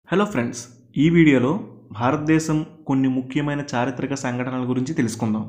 hello friends ఈ వీడియోలో భారతదేశం కొన్ని ముఖ్యమైన చారిత్రక సంఘటనల గురించి తెలుసుకుందాం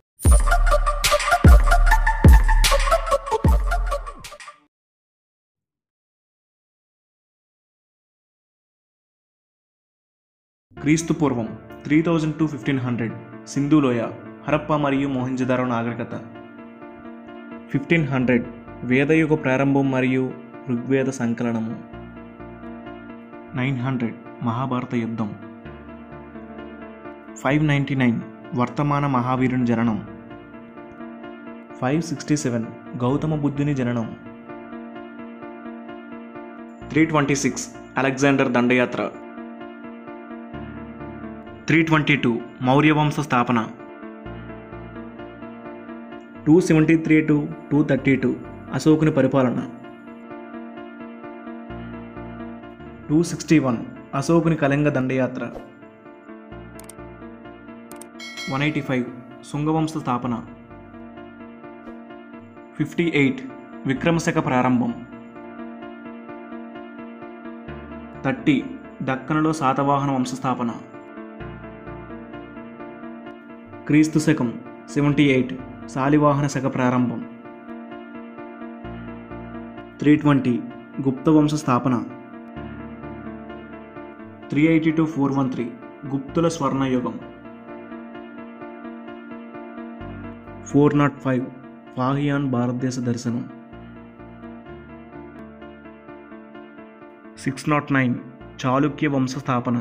క్రీస్తు పూర్వం three thousand to fifteen hundred సింధులోయ హరప్ప మరియు మొహంజదారో నాగరికత ఫిఫ్టీన్ హండ్రెడ్ వేదయుగ ప్రారంభం మరియు ఋగ్వేద సంకలనము నైన్ హండ్రెడ్ మహాభారత యుద్ధం ఫైవ్ నైంటీ నైన్ వర్తమాన మహావీరుని జననం ఫైవ్ సిక్స్టీ సెవెన్ గౌతమ బుద్ధుని జననం త్రీ ట్వంటీ సిక్స్ అలెగ్జాండర్ దండయాత్ర త్రీ ట్వంటీ టూ మౌర్యవంశ స్థాపన two seventy three to two thirty two అశోకుని పరిపాలన టూ సిక్స్టీ వన్ అశోకుని కళింగ దండయాత్ర వన్ ఎయిటీ ఫైవ్ శుంగవంశ స్థాపన ఫిఫ్టీ ఎయిట్ విక్రమశక ప్రారంభం థర్టీ దక్కనలో శాతవాహన వంశస్థాపన క్రీస్తు శకం సెవెంటీ ఎయిట్ శాలివాహన శక ప్రారంభం త్రీ ట్వంటీ గుప్త వంశ స్థాపన three eighty to four one three గుప్తుల స్వర్ణయుగం ఫోర్ నాట్ ఫైవ్ ఫాహియాన్ భారతదేశ దర్శనం సిక్స్ నాట్ నైన్ చాళుక్య వంశ స్థాపన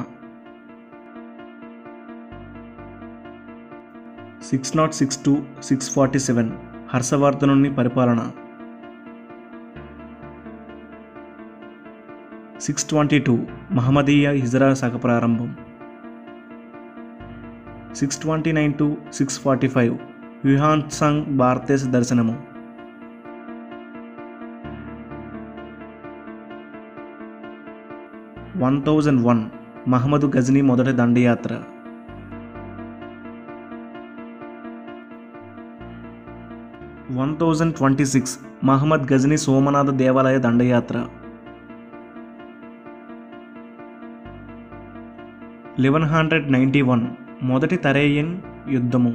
six nought six to six forty seven హర్షవర్ధనుని పరిపాలన సిక్స్ ట్వంటీ టూ మహమ్మదీయ హిజరా శాఖ ప్రారంభం six twenty nine to six forty five Hiuen Tsang భారతదేశ దర్శనము one thousand one Mohammed Ghazni మొదటి దండయాత్ర one thousand twenty six Mohammed Ghazni Somnath దేవాలయ దండయాత్ర లెవెన్ హండ్రెడ్ నైంటీ వన్ మొదటి తరేయన్ యుద్ధము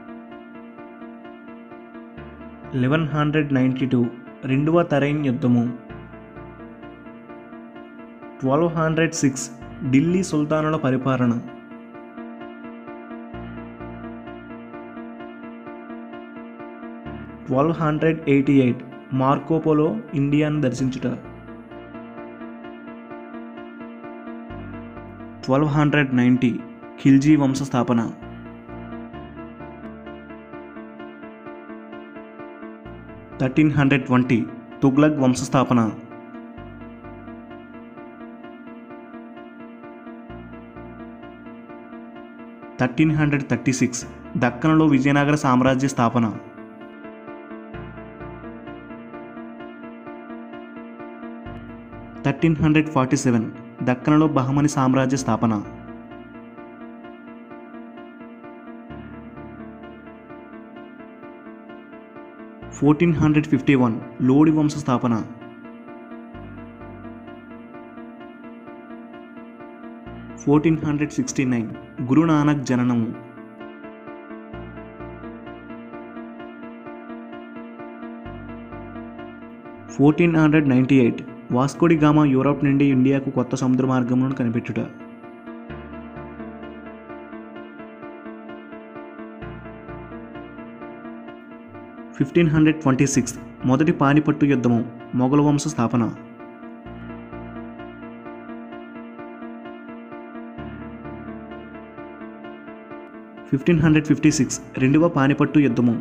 లెవెన్ హండ్రెడ్ నైంటీ టూ రెండవ తరైన్ యుద్ధము ట్వెల్వ్ హండ్రెడ్ సిక్స్ ఢిల్లీ సుల్తానుల పరిపాలన twelve hundred eighty eight Marco Polo ఇండియాను దర్శించుట ట్వెల్వ్ హండ్రెడ్ నైంటీ ఖిల్జీ వంశ స్థాపన థర్టీన్ హండ్రెడ్ ట్వంటీ తుగ్లక్ వంశ స్థాపన థర్టీన్ హండ్రెడ్ థర్టీ సిక్స్ దక్కనలో విజయనగర సామ్రాజ్య స్థాపన థర్టీన్ హండ్రెడ్ ఫార్టీ సెవెన్ దక్కనలో బహమని సామ్రాజ్య స్థాపన fourteen hundred fifty one Lodi వంశ స్థాపన fourteen hundred sixty nine Guru Nanak జననము fourteen hundred ninety eight Vasco da Gama Europe నుండి ఇండియాకు కొత్త సముద్ర మార్గములను కనిపెట్టుట ఫిఫ్టీన్ హండ్రెడ్ ట్వంటీ సిక్స్ మొదటి పానిపట్టు యుద్ధము మొఘల వంశ స్థాపన ఫిఫ్టీన్ హండ్రెడ్ ఫిఫ్టీ సిక్స్ రెండవ పానిపట్టు యుద్ధము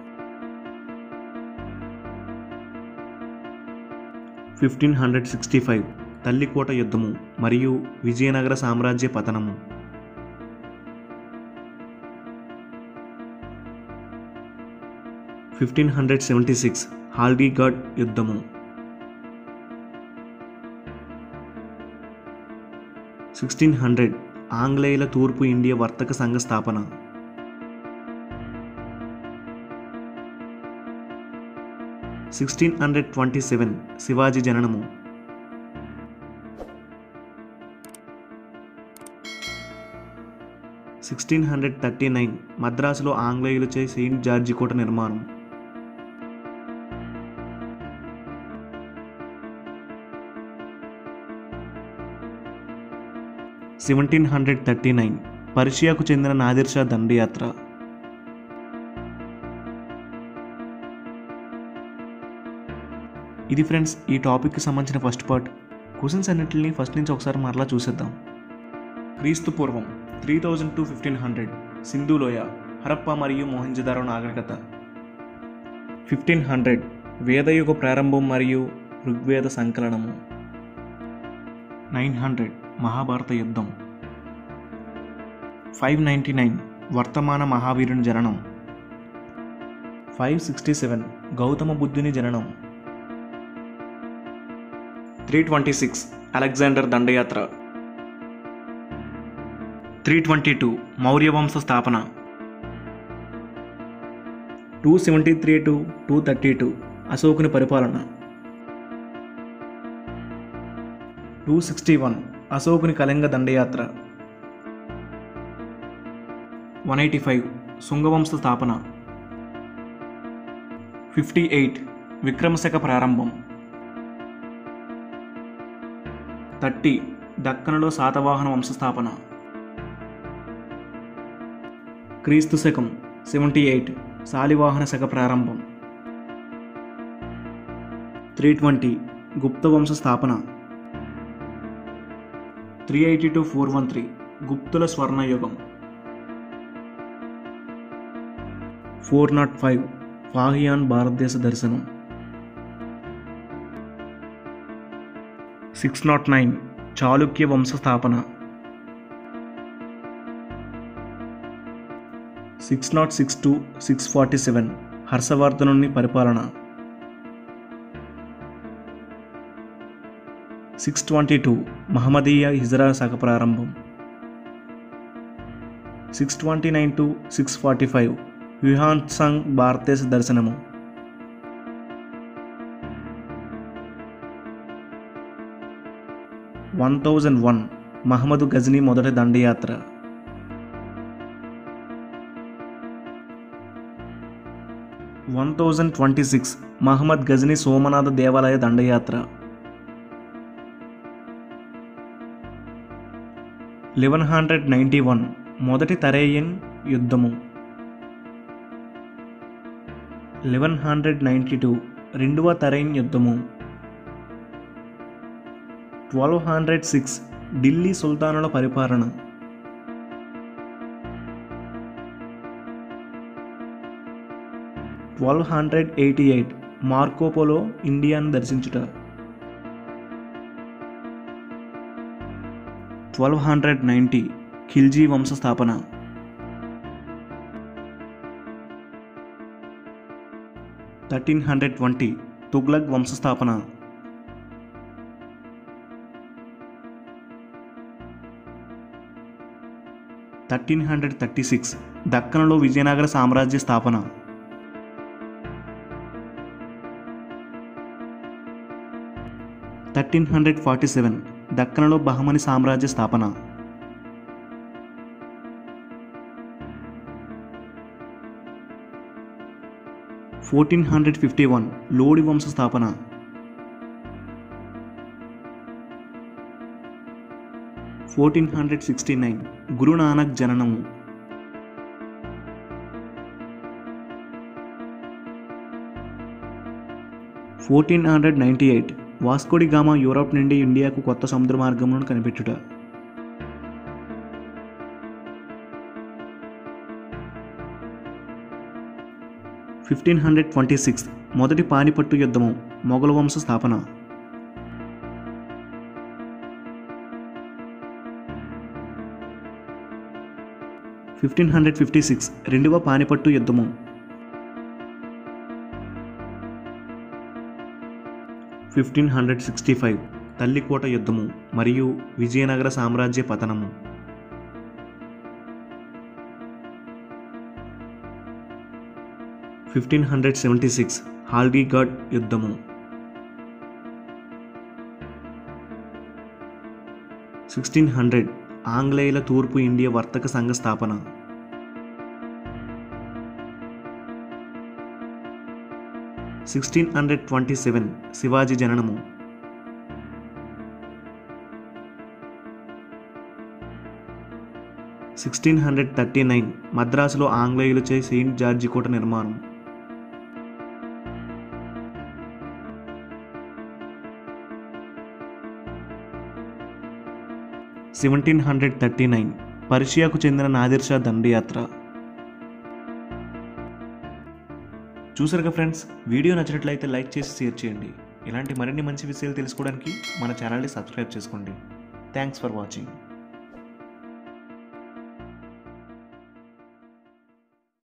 fifteen hundred sixty five Talikota యుద్ధము మరియు విజయనగర సామ్రాజ్య పతనము fifteen hundred seventy six Haldighat యుద్ధము సిక్స్టీన్ హండ్రెడ్ ఆంగ్లేయుల తూర్పు ఇండియా వర్తక సంఘ స్థాపన sixteen hundred twenty seven Shivaji జననము సిక్స్టీన్ హండ్రెడ్ థర్టీ నైన్ మద్రాసులో ఆంగ్లేయులచే సెయింట్ జార్జి కోట నిర్మాణం సెవెంటీన్ హండ్రెడ్ థర్టీ నైన్ పర్షియాకు చెందిన నాదిర్ షా దండయాత్ర ఇది ఫ్రెండ్స్ ఈ టాపిక్కి సంబంధించిన ఫస్ట్ పార్ట్ క్వశ్చన్స్ అన్నింటిని ఫస్ట్ నుంచి ఒకసారి మరలా చూసేద్దాం క్రీస్తు పూర్వం three thousand to fifteen hundred సింధులోయ హరప్ప మరియు మోహంజదారో నాగరికత ఫిఫ్టీన్ హండ్రెడ్ వేదయుగ ప్రారంభం మరియు ఋగ్వేద సంకలనము నైన్ హండ్రెడ్ మహాభారత యుద్ధం ఫైవ్ నైంటీ నైన్ వర్తమాన మహావీరుని జననం ఫైవ్ సిక్స్టీ సెవెన్ గౌతమ బుద్ధుని జననం త్రీ ట్వంటీ సిక్స్ అలెగ్జాండర్ దండయాత్ర త్రీ ట్వంటీ టూ మౌర్య వంశ స్థాపన two seventy three to two thirty two అశోకుని పరిపాలన టూ సిక్స్టీ వన్ అశోకుని కళింగ దండయాత్ర వన్ ఎయిటీ ఫైవ్ శుంగవంశ స్థాపన ఫిఫ్టీ ఎయిట్ విక్రమశక ప్రారంభం థర్టీ దక్కనలో శాతవాహన వంశస్థాపన క్రీస్తు శకం సెవెంటీ ఎయిట్ శాలివాహన శక ప్రారంభం త్రీ ట్వంటీ గుప్త వంశ స్థాపన three eighty to four one three గుప్తుల స్వర్ణయుగం ఫోర్ నాట్ ఫైవ్ ఫాహియాన్ భారతదేశ దర్శనం సిక్స్ నాట్ నైన్ చాళుక్య వంశ స్థాపన six nought six to six forty seven హర్షవర్ధనుని పరిపాలన సిక్స్ ట్వంటీ టూ మహమ్మదీయ హిజరా శాఖ ప్రారంభం six twenty nine to six forty five Hiuen Tsang భారతదేశ దర్శనము one thousand one Mohammed Ghazni మొదటి దండయాత్ర one thousand twenty six Mohammed Ghazni Somnath దేవాలయ దండయాత్ర లెవెన్ హండ్రెడ్ నైంటీ వన్ మొదటి తరేయన్ యుద్ధము లెవెన్ హండ్రెడ్ నైంటీ టూ రెండవ తరైన్ యుద్ధము ట్వెల్వ్ హండ్రెడ్ సిక్స్ ఢిల్లీ సుల్తానుల పరిపాలన twelve hundred eighty eight Marco Polo ఇండియాను దర్శించుట ట్వెల్వ్ హండ్రెడ్ నైంటీ ఖిల్జీ వంశ స్థాపన థర్టీన్ హండ్రెడ్ ట్వంటీ తుగ్లక్ వంశ స్థాపన థర్టీన్ హండ్రెడ్ థర్టీ సిక్స్ దక్కనలో విజయనగర సామ్రాజ్య స్థాపన థర్టీన్ హండ్రెడ్ ఫార్టీ సెవెన్ దక్కనలో బహమని సామ్రాజ్య స్థాపన fourteen hundred fifty one Lodi వంశ స్థాపన fourteen hundred sixty nine Guru Nanak జననము fourteen hundred ninety eight Vasco da Gama Europe నుండి ఇండియాకు కొత్త సముద్ర మార్గములను కనిపెట్టుట ఫిఫ్టీన్ హండ్రెడ్ ట్వంటీ సిక్స్ మొదటి పానిపట్టు యుద్ధము మొఘల వంశ స్థాపన ఫిఫ్టీన్ హండ్రెడ్ ఫిఫ్టీ సిక్స్ రెండవ పానిపట్టు యుద్ధము fifteen hundred sixty five Talikota యుద్ధము మరియు విజయనగర సామ్రాజ్య పతనము fifteen hundred seventy six Haldighat యుద్ధము సిక్స్టీన్ హండ్రెడ్ ఆంగ్లేయుల తూర్పు ఇండియా వర్తక సంఘ స్థాపన sixteen hundred twenty seven Shivaji జననము సిక్స్టీన్ హండ్రెడ్ థర్టీ నైన్ మద్రాసులో ఆంగ్లేయులచే సెయింట్ జార్జి కోట నిర్మాణం సెవెంటీన్ హండ్రెడ్ థర్టీ నైన్ పర్షియాకు చెందిన నాదిర్ షా దండయాత్ర చూసారుగా ఫ్రెండ్స్ వీడియో నచ్చినట్లయితే లైక్ చేసి షేర్ చేయండి ఇలాంటి మరిన్ని మంచి విషయాలు తెలుసుకోవడానికి మన ఛానల్ని సబ్స్క్రైబ్ చేసుకోండి థ్యాంక్స్ ఫర్ వాచింగ్